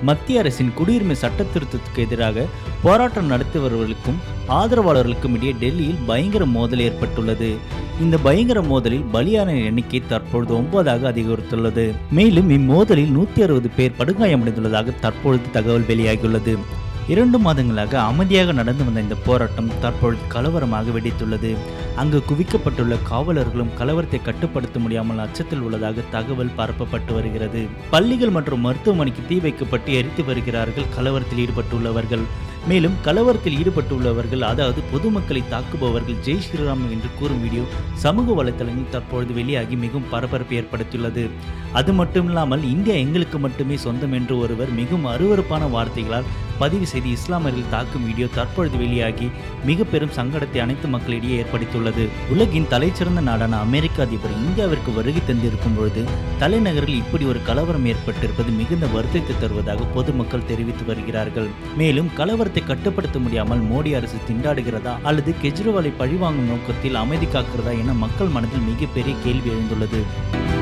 மத்திய அரசின் குடியுரிமை சட்ட திருத்தத்துக்கு எதிராக போராட்டம் நடத்தி வருவர்களுக்கும் ஆதரவாளர்களுக்கும் இடையே டெல்லியில் பயங்கர மோதல் ஏற்பட்டுள்ளது இந்த பயங்கர மோதலில் பலியான எண்ணிக்கை தற்பொழுது ஒன்பதாக அதிகரித்துள்ளது மேலும் இம்மோதலில் நூற்றி அறுபது பேர் படுகாயமடைந்துள்ளதாக தற்பொழுது தகவல் வெளியாகியுள்ளது இரண்டு மாதங்களாக அமைதியாக நடந்து வந்த இந்த போராட்டம் தற்பொழுது கலவரமாக வெடித்துள்ளது அங்கு குவிக்கப்பட்டுள்ள காவலர்களும் கலவரத்தை கட்டுப்படுத்த முடியாமல் அச்சத்தில் உள்ளதாக தகவல் பரப்பப்பட்டு வருகிறது பள்ளிகள் மற்றும் மருத்துவமனைக்கு தீ வைக்கப்பட்டு எரித்து வருகிறார்கள் கலவரத்தில் ஈடுபட்டுள்ளவர்கள் மேலும் கலவரத்தில் ஈடுபட்டுள்ளவர்கள் அதாவது பொதுமக்களை தாக்குபவர்கள் ஜெய் ஸ்ரீராம் என்று கூறும் வீடியோ சமூக வலைத்தளங்களில் தற்பொழுது வெளியாகி மிகவும் பரபரப்பு ஏற்படுத்தியுள்ளது அது மட்டுமில்லாமல் இந்தியா எங்களுக்கு மட்டுமே சொந்தம் என்று ஒருவர் மிகவும் அருவருப்பான வார்த்தைகளால் பதிவு செய்து இஸ்லாமியர்கள் தாக்கும் வீடியோ தற்பொழுது வெளியாகி மிக பெரும் சங்கடத்தை அனைத்து மக்களிடையே ஏற்படுத்தியுள்ளது உலகின் தலைச்சிறந்த நாடான அமெரிக்க அதிபர் இந்தியாவிற்கு வருகை தந்திருக்கும் பொழுது தலைநகரில் இப்படி ஒரு கலவரம் ஏற்பட்டிருப்பது மிகுந்த வருத்தத்தை தருவதாக பொதுமக்கள் தெரிவித்து வருகிறார்கள் மேலும் கலவரத்தை கட்டுப்படுத்த முடியாமல் மோடி அரசு திண்டாடுகிறதா அல்லது கெஜ்ரிவாலை பழிவாங்கும் நோக்கத்தில் அமைதி காக்கிறதா என மக்கள் மனதில் மிகப்பெரிய கேள்வி எழுந்துள்ளது